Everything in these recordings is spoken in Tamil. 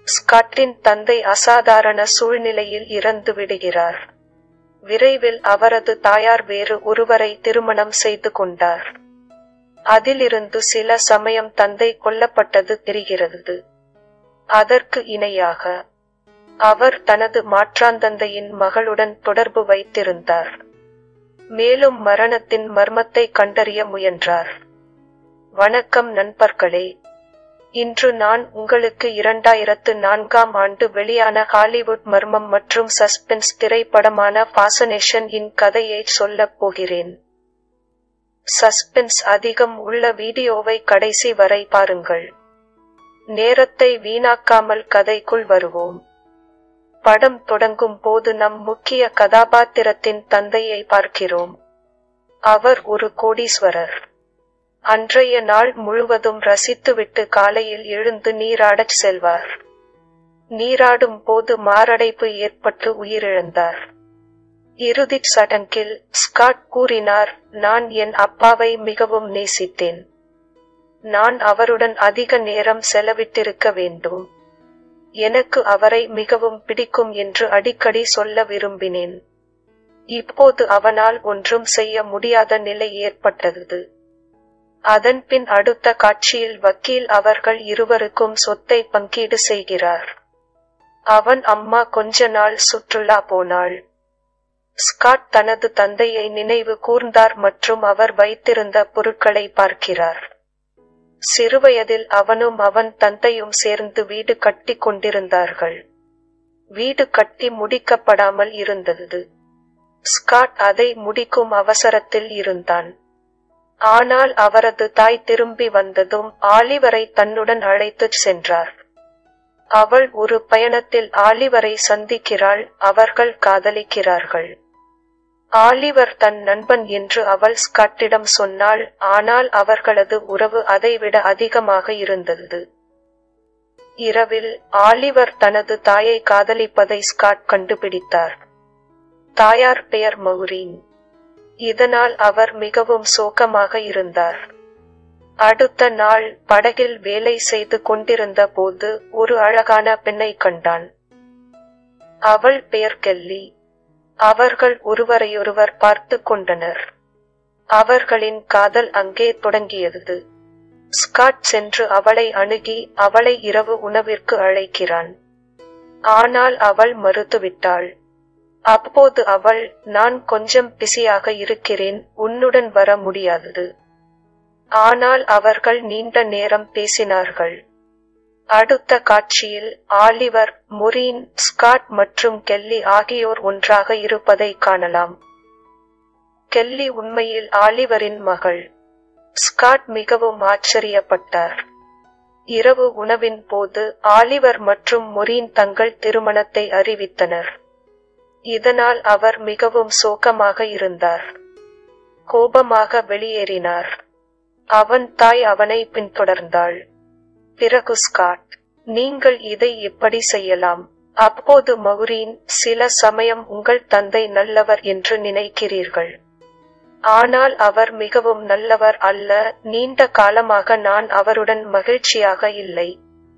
ஸ்காட்டின் தந்தை அசாதாரண சூழ்நிலையில் இறந்து விடுகிறார் விரைவில் அவரது தாயார் வேறு ஒருவரை திருமணம் செய்து கொண்டார் அதிலிருந்து சில சமயம் தந்தை கொல்லப்பட்டது தெரிகிறது அதற்கு இணையாக அவர் தனது மாற்றாந்தந்தையின் மகளுடன் தொடர்பு வைத்திருந்தார் மேலும் மரணத்தின் மர்மத்தை கண்டறிய முயன்றார் வணக்கம் நண்பர்களே இன்று நான் உங்களுக்கு இரண்டாயிரத்து நான்காம் ஆண்டு வெளியான ஹாலிவுட் மர்மம் மற்றும் சஸ்பென்ஸ் திரைப்படமான ஃபாசனேஷன் இன் கதையை சொல்லப் போகிறேன் சஸ்பென்ஸ் அதிகம் உள்ள வீடியோவை கடைசி வரை பாருங்கள் நேரத்தை வீணாக்காமல் கதைக்குள் வருவோம் படம் தொடங்கும் போது நம் முக்கிய கதாபாத்திரத்தின் தந்தையை பார்க்கிறோம் அவர் ஒரு கோடீஸ்வரர் அன்றைய நாள் முழுவதும் ரசித்துவிட்டு காலையில் எழுந்து நீராடச் செல்வார் நீராடும் போது மாரடைப்பு ஏற்பட்டு உயிரிழந்தார் இறுதிச் சடங்கில் ஸ்காட் கூறினார் நான் என் அப்பாவை மிகவும் நேசித்தேன் நான் அவருடன் அதிக நேரம் செலவிட்டிருக்க வேண்டும் எனக்கு அவரை மிகவும் பிடிக்கும் என்று அடிக்கடி சொல்ல விரும்பினேன் இப்போது அவனால் ஒன்றும் செய்ய முடியாத நிலை ஏற்பட்டது அதன்பின் அடுத்த காட்சியில் வக்கீல் அவர்கள் இருவருக்கும் சொத்தை பங்கீடு செய்கிறார் அவன் அம்மா கொஞ்ச நாள் சுற்றுலா போனாள் ஸ்காட் தனது தந்தையை நினைவு கூர்ந்தார் மற்றும் அவர் வைத்திருந்த பொருட்களை பார்க்கிறார் சிறுவயதில் அவனும் அவன் தந்தையும் சேர்ந்து வீடு கட்டி கொண்டிருந்தார்கள் வீடு கட்டி முடிக்கப்படாமல் இருந்தது ஸ்காட் அதை முடிக்கும் அவசரத்தில் இருந்தான் ஆனால் அவரது தாய் திரும்பி வந்ததும் ஆலிவரை தன்னுடன் அழைத்துச் சென்றார் அவள் ஒரு பயணத்தில் ஆலிவரை சந்திக்கிறாள் அவர்கள் காதலிக்கிறார்கள் ஆலிவர் தன் நண்பன் என்று அவள் ஸ்காட்டிடம் சொன்னாள் ஆனால் அவர்களது உறவு அதைவிட அதிகமாக இருந்தது இரவில் ஆலிவர் தனது தாயை காதலிப்பதை ஸ்காட் கண்டுபிடித்தார் தாயார் பெயர் மௌரீன் இதனால் அவர் மிகவும் சோகமாக இருந்தார் அடுத்த நாள் படகில் வேலை செய்து கொண்டிருந்த போது ஒரு அழகான பெண்ணை கண்டான் அவள் பெயர் கெல்லி அவர்கள் ஒருவரையொருவர் பார்த்து கொண்டனர் அவர்களின் காதல் அங்கே தொடங்கியது ஸ்காட் சென்று அவளை அணுகி அவளை இரவு உணவிற்கு அழைக்கிறான் ஆனால் அவள் மறுத்துவிட்டாள் அப்போது அவள் நான் கொஞ்சம் பிஸியாக இருக்கிறேன் உன்னுடன் வர முடியாதது ஆனால் அவர்கள் நீண்ட நேரம் பேசினார்கள் அடுத்த காட்சியில் ஆலிவர் முரீன் ஸ்காட் மற்றும் கெல்லி ஆகியோர் ஒன்றாக இருப்பதை காணலாம் கெல்லி உண்மையில் ஆலிவரின் மகள் ஸ்காட் மிகவும் ஆச்சரியப்பட்டார் இரவு உணவின் போது ஆலிவர் மற்றும் மொரீன் தங்கள் திருமணத்தை அறிவித்தனர் இதனால் அவர் மிகவும் சோகமாக இருந்தார் கோபமாக வெளியேறினார் அவன் தாய் அவனை பின்தொடர்ந்தாள் பிறகு ஸ்காட் நீங்கள் இதை எப்படி செய்யலாம் அப்போது மௌரீன் சில சமயம் உங்கள் தந்தை நல்லவர் என்று நினைக்கிறீர்கள் ஆனால் அவர் மிகவும் நல்லவர் அல்ல நீண்ட காலமாக நான் அவருடன் மகிழ்ச்சியாக இல்லை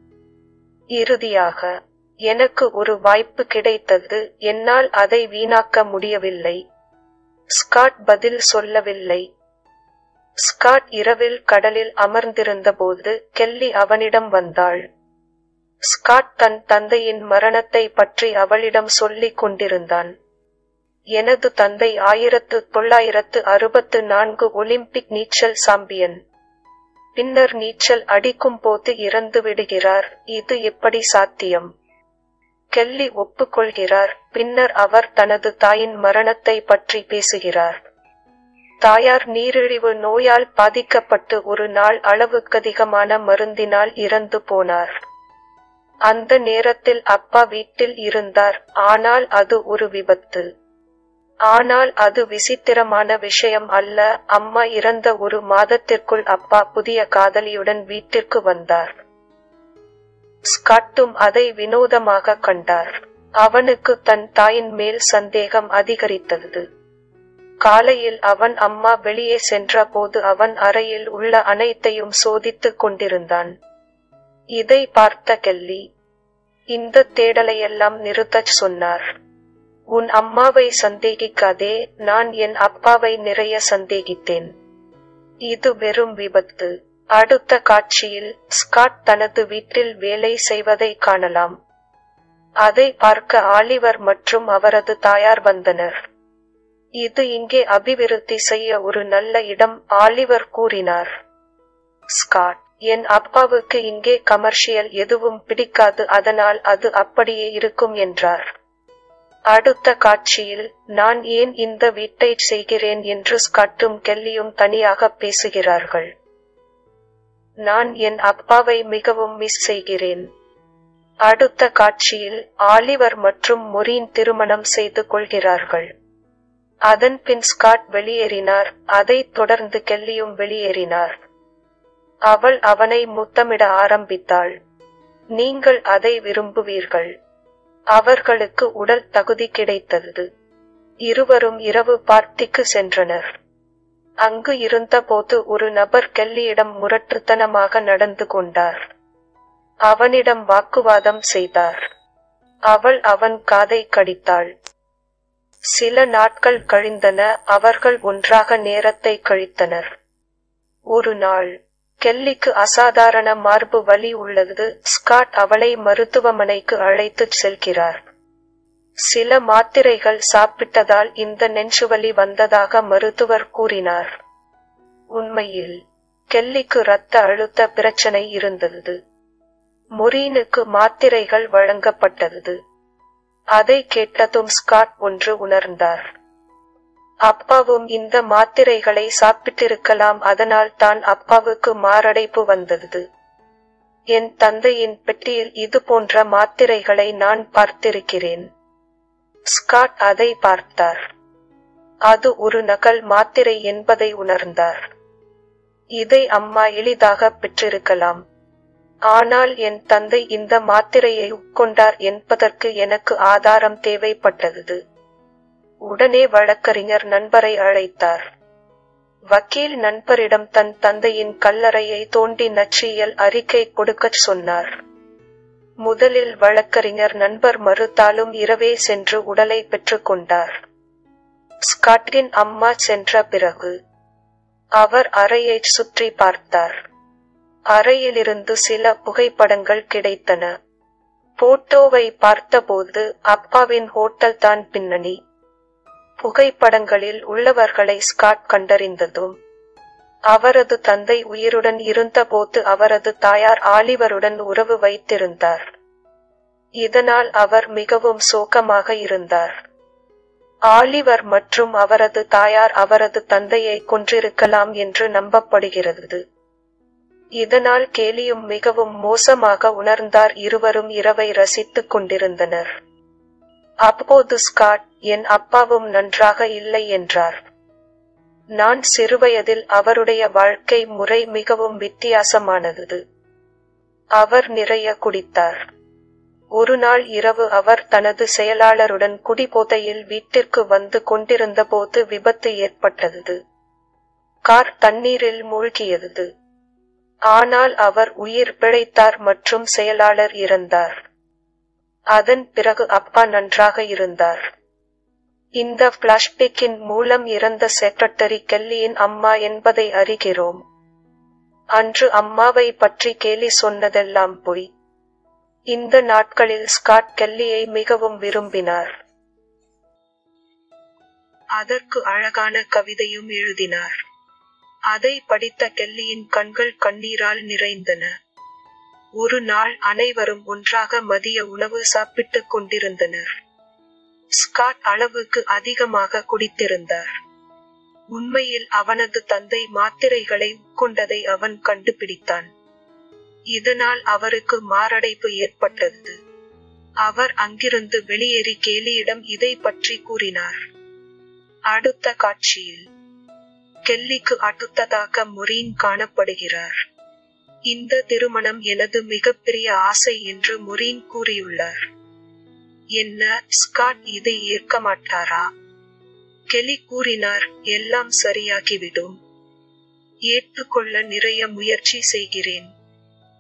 இறுதியாக எனக்கு ஒரு வாய்ப்பு கிடைத்தது என்னால் அதை வீணாக்க முடியவில்லை ஸ்காட் பதில் சொல்லவில்லை ஸ்காட் இரவில் கடலில் அமர்ந்திருந்தபோது கெல்லி அவனிடம் வந்தாள் ஸ்காட் தன் தந்தையின் மரணத்தை பற்றி அவளிடம் சொல்லிக் கொண்டிருந்தான் எனது தந்தை ஆயிரத்து தொள்ளாயிரத்து அறுபத்து நான்கு ஒலிம்பிக் நீச்சல் சாம்பியன் பின்னர் நீச்சல் அடிக்கும் போது இறந்து விடுகிறார் இது எப்படி சாத்தியம் கெல்லி ஒப்புக்கொள்கிறார் பின்னர் அவர் தனது தாயின் மரணத்தை பற்றி பேசுகிறார் தாயார் நீரிழிவு நோயால் பாதிக்கப்பட்டு ஒரு நாள் அளவுக்கதிகமான மருந்தினால் இறந்து போனார் அந்த நேரத்தில் அப்பா வீட்டில் இருந்தார் ஆனால் அது ஒரு விபத்து ஆனால் அது விசித்திரமான விஷயம் அல்ல அம்மா இறந்த ஒரு மாதத்திற்குள் அப்பா புதிய காதலியுடன் வீட்டிற்கு வந்தார் ஸ்காட்டும் அதை வினோதமாக கண்டார் அவனுக்கு தன் தாயின் மேல் சந்தேகம் அதிகரித்தது காலையில் அவன் அம்மா வெளியே சென்றபோது அவன் அறையில் உள்ள அனைத்தையும் சோதித்துக் கொண்டிருந்தான் இதை பார்த்த கெல்லி இந்த தேடலையெல்லாம் நிறுத்தச் சொன்னார் உன் அம்மாவை சந்தேகிக்காதே நான் என் அப்பாவை நிறைய சந்தேகித்தேன் இது வெறும் விபத்து அடுத்த காட்சியில் ஸ்காட் தனது வீட்டில் வேலை செய்வதை காணலாம் அதை பார்க்க ஆலிவர் மற்றும் அவரது தாயார் வந்தனர் இது இங்கே அபிவிருத்தி செய்ய ஒரு நல்ல இடம் ஆலிவர் கூறினார் ஸ்காட் என் அப்பாவுக்கு இங்கே கமர்ஷியல் எதுவும் பிடிக்காது அதனால் அது அப்படியே இருக்கும் என்றார் அடுத்த காட்சியில் நான் ஏன் இந்த வீட்டை செய்கிறேன் என்று ஸ்காட்டும் கெல்லியும் தனியாக பேசுகிறார்கள் நான் என் அப்பாவை மிகவும் மிஸ் செய்கிறேன் அடுத்த காட்சியில் ஆலிவர் மற்றும் மொரீன் திருமணம் செய்து கொள்கிறார்கள் அதன் பின் ஸ்காட் வெளியேறினார் அதைத் தொடர்ந்து கெல்லியும் வெளியேறினார் அவள் அவனை முத்தமிட ஆரம்பித்தாள் நீங்கள் அதை விரும்புவீர்கள் அவர்களுக்கு உடல் தகுதி கிடைத்தது இருவரும் இரவு பார்ட்டிக்கு சென்றனர் அங்கு இருந்தபோது ஒரு நபர் கெல்லியிடம் முரட்டுத்தனமாக நடந்து கொண்டார் அவனிடம் வாக்குவாதம் செய்தார் அவள் அவன் காதை கடித்தாள் சில நாட்கள் கழிந்தன அவர்கள் ஒன்றாக நேரத்தை கழித்தனர் ஒரு நாள் கெல்லிக்கு அசாதாரண மார்பு வலி உள்ளது ஸ்காட் அவளை மருத்துவமனைக்கு அழைத்துச் செல்கிறார் சில மாத்திரைகள் சாப்பிட்டதால் இந்த நெஞ்சுவலி வந்ததாக மருத்துவர் கூறினார் உண்மையில் கெல்லிக்கு இரத்த அழுத்த பிரச்சனை இருந்தது மொரீனுக்கு மாத்திரைகள் வழங்கப்பட்டது அதை கேட்டதும் ஸ்காட் ஒன்று உணர்ந்தார் அப்பாவும் இந்த மாத்திரைகளை சாப்பிட்டிருக்கலாம் அதனால் தான் அப்பாவுக்கு மாரடைப்பு வந்தது என் தந்தையின் பெட்டியில் இது போன்ற மாத்திரைகளை நான் பார்த்திருக்கிறேன் ஸ்காட் அதை பார்த்தார் அது ஒரு நகல் மாத்திரை என்பதை உணர்ந்தார் இதை அம்மா எளிதாக பெற்றிருக்கலாம் ஆனால் என் தந்தை இந்த மாத்திரையை உட்கொண்டார் என்பதற்கு எனக்கு ஆதாரம் தேவைப்பட்டது உடனே வழக்கறிஞர் நண்பரை அழைத்தார் வக்கீல் நண்பரிடம் தன் தந்தையின் கல்லறையை தோண்டி நச்சியல் அறிக்கை கொடுக்கச் சொன்னார் முதலில் வழக்கறிஞர் நண்பர் மறுத்தாலும் இரவே சென்று உடலை பெற்றுக்கொண்டார் ஸ்காட்டின் அம்மா சென்ற பிறகு அவர் அறையைச் சுற்றி பார்த்தார் அறையிலிருந்து சில புகைப்படங்கள் கிடைத்தன போட்டோவை பார்த்தபோது அப்பாவின் ஹோட்டல் தான் பின்னணி புகைப்படங்களில் உள்ளவர்களை ஸ்காட் கண்டறிந்ததும் அவரது தந்தை உயிருடன் இருந்தபோது அவரது தாயார் ஆலிவருடன் உறவு வைத்திருந்தார் இதனால் அவர் மிகவும் சோகமாக இருந்தார் ஆலிவர் மற்றும் அவரது தாயார் அவரது தந்தையை கொன்றிருக்கலாம் என்று நம்பப்படுகிறது இதனால் கேலியும் மிகவும் மோசமாக உணர்ந்தார் இருவரும் இரவை ரசித்துக் கொண்டிருந்தனர் அப்போது ஸ்காட் என் அப்பாவும் நன்றாக இல்லை என்றார் நான் சிறுவயதில் அவருடைய வாழ்க்கை முறை மிகவும் வித்தியாசமானது அவர் நிறைய குடித்தார் ஒரு நாள் இரவு அவர் தனது செயலாளருடன் குடிபோதையில் வீட்டிற்கு வந்து கொண்டிருந்தபோது விபத்து ஏற்பட்டது கார் தண்ணீரில் மூழ்கியது ஆனால் அவர் உயிர் பிழைத்தார் மற்றும் செயலாளர் இறந்தார் அதன் பிறகு அப்பா நன்றாக இருந்தார் இந்த பிளாஷ்பேக்கின் மூலம் இறந்த செக்ரட்டரி கெல்லியின் அம்மா என்பதை அறிகிறோம் அன்று அம்மாவை பற்றி கேலி சொன்னதெல்லாம் பொய் இந்த நாட்களில் ஸ்காட் கெல்லியை மிகவும் விரும்பினார் அதற்கு அழகான கவிதையும் எழுதினார் அதை படித்த கெல்லியின் கண்கள் கண்ணீரால் நிறைந்தன ஒரு நாள் அனைவரும் ஒன்றாக மதிய உணவு சாப்பிட்டுக் கொண்டிருந்தனர் ஸ்காட் அளவுக்கு அதிகமாக குடித்திருந்தார் உண்மையில் அவனது தந்தை மாத்திரைகளை உட்கொண்டதை அவன் கண்டுபிடித்தான் இதனால் அவருக்கு மாரடைப்பு ஏற்பட்டது அவர் அங்கிருந்து வெளியேறி கேலியிடம் இதை பற்றி கூறினார் அடுத்த காட்சியில் கெல்லிக்கு அடுத்ததாக மொரீன் காணப்படுகிறார் இந்த திருமணம் எனது மிகப்பெரிய ஆசை என்று மொரீன் கூறியுள்ளார் என்ன ஸ்காட் இதை ஏற்க மாட்டாரா கெலி கூறினார் எல்லாம் சரியாகிவிடும் ஏற்றுக்கொள்ள நிறைய முயற்சி செய்கிறேன்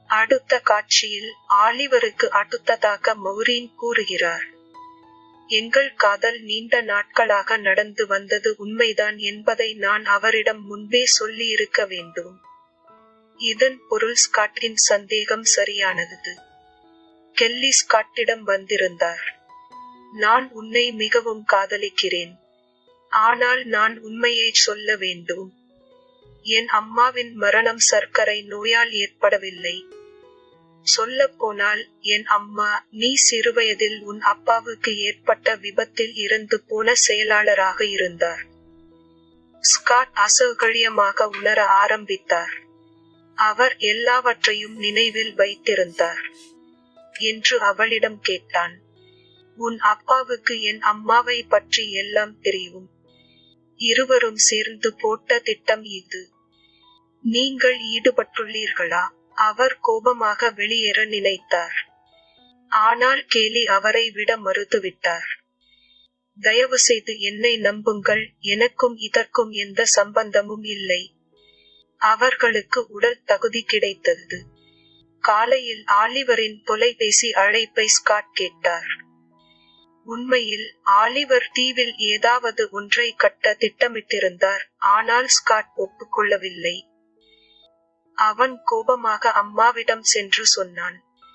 அடுத்த காட்சியில் ஆலிவருக்கு அடுத்ததாக மௌரீன் கூறுகிறார் எங்கள் காதல் நீண்ட நாட்களாக நடந்து வந்தது உண்மைதான் என்பதை நான் அவரிடம் முன்பே சொல்லியிருக்க வேண்டும் இதன் பொருள் ஸ்காட்டின் சந்தேகம் சரியானது கெல்லி ஸ்காட்டிடம் வந்திருந்தார் நான் உன்னை மிகவும் காதலிக்கிறேன் ஆனால் நான் உண்மையை சொல்ல வேண்டும் என் அம்மாவின் மரணம் சர்க்கரை நோயால் ஏற்படவில்லை சொல்லப் போனால் என் அம்மா நீ சிறுவயதில் உன் அப்பாவுக்கு ஏற்பட்ட விபத்தில் இறந்து போன செயலாளராக இருந்தார் ஸ்காட் அசௌகரியமாக உணர ஆரம்பித்தார் அவர் எல்லாவற்றையும் நினைவில் வைத்திருந்தார் என்று அவளிடம் கேட்டான் உன் அப்பாவுக்கு என் அம்மாவை பற்றி எல்லாம் தெரியும் இருவரும் சேர்ந்து போட்ட திட்டம் இது நீங்கள் ஈடுபட்டுள்ளீர்களா அவர் கோபமாக வெளியேற நினைத்தார் ஆனால் கேலி அவரை விட மறுத்துவிட்டார் தயவு செய்து என்னை நம்புங்கள் எனக்கும் இதற்கும் எந்த சம்பந்தமும் இல்லை அவர்களுக்கு உடல் தகுதி கிடைத்தது காலையில் ஆலிவரின் தொலைபேசி அழைப்பை ஸ்காட் கேட்டார் உண்மையில் ஆலிவர் தீவில் ஏதாவது ஒன்றை கட்ட திட்டமிட்டிருந்தார் ஆனால் ஸ்காட் ஒப்புக்கொள்ளவில்லை அவன் கோபமாக அம்மாவிடம் சென்று சொன்னான்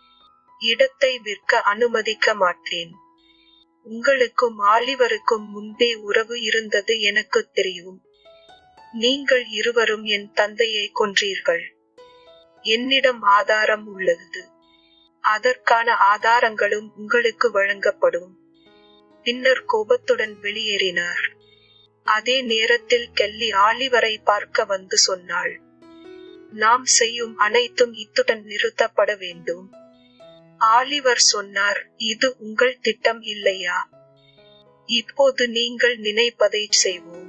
இடத்தை விற்க அனுமதிக்க மாட்டேன் உங்களுக்கும் ஆலிவருக்கும் முன்பே உறவு இருந்தது எனக்கு தெரியும் நீங்கள் இருவரும் என் தந்தையை கொன்றீர்கள் என்னிடம் ஆதாரம் உள்ளது அதற்கான ஆதாரங்களும் உங்களுக்கு வழங்கப்படும் பின்னர் கோபத்துடன் வெளியேறினார் அதே நேரத்தில் கெல்லி ஆலிவரை பார்க்க வந்து சொன்னாள் நாம் செய்யும் அனைத்தும் இத்துடன் நிறுத்தப்பட வேண்டும் ஆலிவர் சொன்னார் இது உங்கள் திட்டம் இல்லையா இப்போது நீங்கள் நினைப்பதை செய்வோம்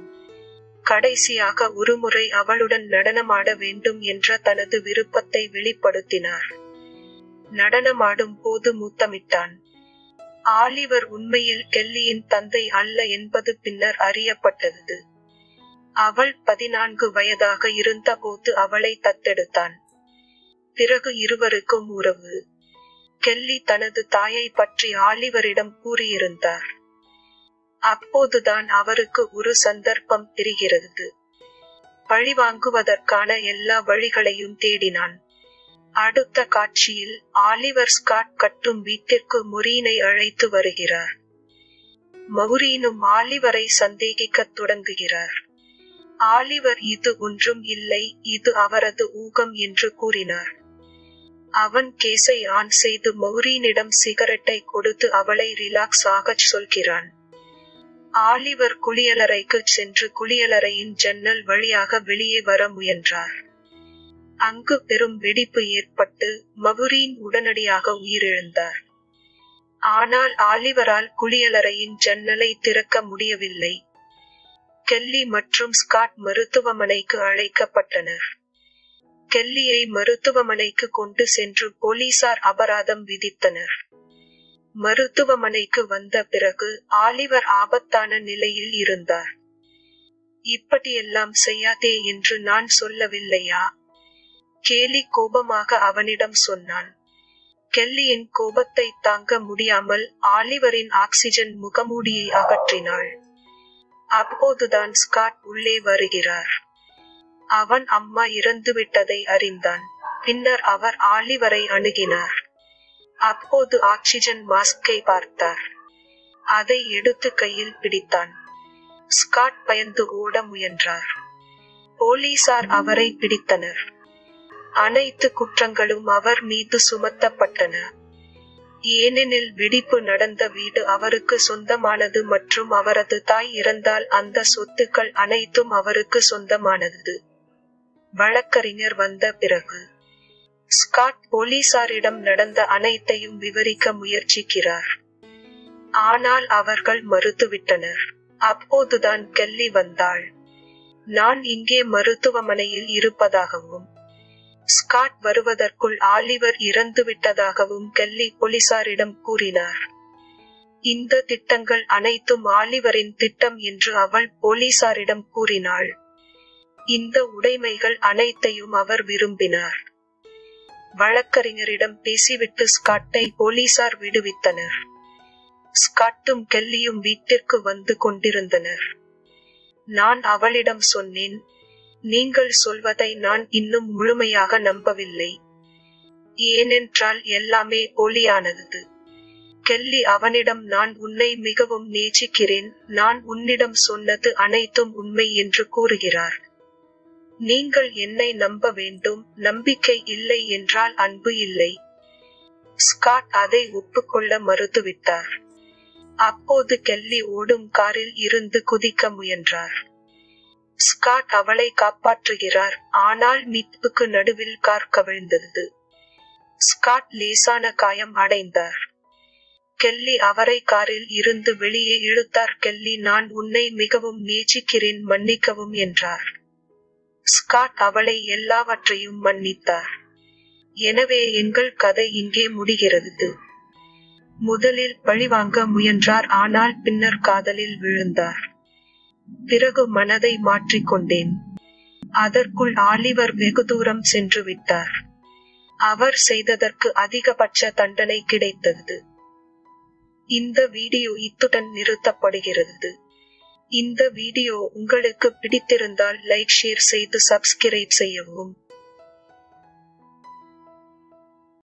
கடைசியாக ஒருமுறை அவளுடன் நடனமாட வேண்டும் என்ற தனது விருப்பத்தை வெளிப்படுத்தினார் நடனமாடும் போது முத்தமிட்டான் ஆலிவர் உண்மையில் கெல்லியின் தந்தை அல்ல என்பது பின்னர் அறியப்பட்டது அவள் பதினான்கு வயதாக இருந்தபோது அவளை தத்தெடுத்தான் பிறகு இருவருக்கும் உறவு கெல்லி தனது தாயை பற்றி ஆலிவரிடம் கூறியிருந்தார் அப்போதுதான் அவருக்கு ஒரு சந்தர்ப்பம் தெரிகிறது பழிவாங்குவதற்கான எல்லா வழிகளையும் தேடினான் அடுத்த காட்சியில் ஆலிவர் ஸ்காட் கட்டும் வீட்டிற்கு முரீனை அழைத்து வருகிறார் மௌரீனும் ஆலிவரை சந்தேகிக்கத் தொடங்குகிறார் ஆலிவர் இது ஒன்றும் இல்லை இது அவரது ஊகம் என்று கூறினார் அவன் கேஸை ஆன் செய்து மௌரீனிடம் சிகரெட்டை கொடுத்து அவளை ரிலாக்ஸ் ஆகச் சொல்கிறான் ஆலிவர் குளியலறைக்கு சென்று குளியலறையின் ஜன்னல் வழியாக வெளியே வர முயன்றார் அங்கு பெரும் வெடிப்பு ஏற்பட்டு மவுரீன் உடனடியாக உயிரிழந்தார் ஆனால் ஆலிவரால் குளியலறையின் ஜன்னலை திறக்க முடியவில்லை கெல்லி மற்றும் ஸ்காட் மருத்துவமனைக்கு அழைக்கப்பட்டனர் கெல்லியை மருத்துவமனைக்கு கொண்டு சென்று போலீசார் அபராதம் விதித்தனர் மருத்துவமனைக்கு வந்த பிறகு ஆலிவர் ஆபத்தான நிலையில் இருந்தார் இப்படியெல்லாம் செய்யாதே என்று நான் சொல்லவில்லையா கேலி கோபமாக அவனிடம் சொன்னான் கெல்லியின் கோபத்தை தாங்க முடியாமல் ஆலிவரின் ஆக்சிஜன் முகமூடியை அகற்றினாள் அப்போதுதான் ஸ்காட் உள்ளே வருகிறார் அவன் அம்மா இறந்துவிட்டதை அறிந்தான் பின்னர் அவர் ஆலிவரை அணுகினார் அப்போது ஆக்சிஜன் மாஸ்கை பார்த்தார் அதை எடுத்து கையில் பிடித்தான் ஸ்காட் பயந்து ஓட முயன்றார் போலீசார் அவரை பிடித்தனர் அனைத்து குற்றங்களும் அவர் மீது சுமத்தப்பட்டன ஏனெனில் வெடிப்பு நடந்த வீடு அவருக்கு சொந்தமானது மற்றும் அவரது தாய் இறந்தால் அந்த சொத்துக்கள் அனைத்தும் அவருக்கு சொந்தமானது வழக்கறிஞர் வந்த பிறகு ஸ்காட் போலீசாரிடம் நடந்த அனைத்தையும் விவரிக்க முயற்சிக்கிறார் ஆனால் அவர்கள் மறுத்துவிட்டனர் அப்போதுதான் கெல்லி வந்தாள் நான் இங்கே மருத்துவமனையில் இருப்பதாகவும் ஸ்காட் வருவதற்குள் ஆலிவர் இறந்துவிட்டதாகவும் கெல்லி போலீசாரிடம் கூறினார் இந்த திட்டங்கள் அனைத்தும் ஆலிவரின் திட்டம் என்று அவள் போலீசாரிடம் கூறினாள் இந்த உடைமைகள் அனைத்தையும் அவர் விரும்பினார் வழக்கறிஞரிடம் பேசிவிட்டு ஸ்காட்டை போலீசார் விடுவித்தனர் ஸ்காட்டும் கெல்லியும் வீட்டிற்கு வந்து கொண்டிருந்தனர் நான் அவளிடம் சொன்னேன் நீங்கள் சொல்வதை நான் இன்னும் முழுமையாக நம்பவில்லை ஏனென்றால் எல்லாமே போலியானது கெல்லி அவனிடம் நான் உன்னை மிகவும் நேசிக்கிறேன் நான் உன்னிடம் சொன்னது அனைத்தும் உண்மை என்று கூறுகிறார் நீங்கள் என்னை நம்ப வேண்டும் நம்பிக்கை இல்லை என்றால் அன்பு இல்லை ஸ்காட் அதை ஒப்புக்கொள்ள மறுத்துவிட்டார் அப்போது கெல்லி ஓடும் காரில் இருந்து குதிக்க முயன்றார் ஸ்காட் அவளை காப்பாற்றுகிறார் ஆனால் மீட்புக்கு நடுவில் கார் கவிழ்ந்தது ஸ்காட் லேசான காயம் அடைந்தார் கெல்லி அவரை காரில் இருந்து வெளியே இழுத்தார் கெல்லி நான் உன்னை மிகவும் நேசிக்கிறேன் மன்னிக்கவும் என்றார் ஸ்காட் அவளை எல்லாவற்றையும் மன்னித்தார் எனவே எங்கள் கதை இங்கே முடிகிறது முதலில் பழிவாங்க முயன்றார் ஆனால் பின்னர் காதலில் விழுந்தார் பிறகு மனதை மாற்றிக்கொண்டேன் அதற்குள் ஆலிவர் வெகு தூரம் சென்று விட்டார் அவர் செய்ததற்கு அதிகபட்ச தண்டனை கிடைத்தது இந்த வீடியோ இத்துடன் நிறுத்தப்படுகிறது இந்த வீடியோ உங்களுக்கு பிடித்திருந்தால் லைக் ஷேர் செய்து சப்ஸ்கிரைப் செய்யவும்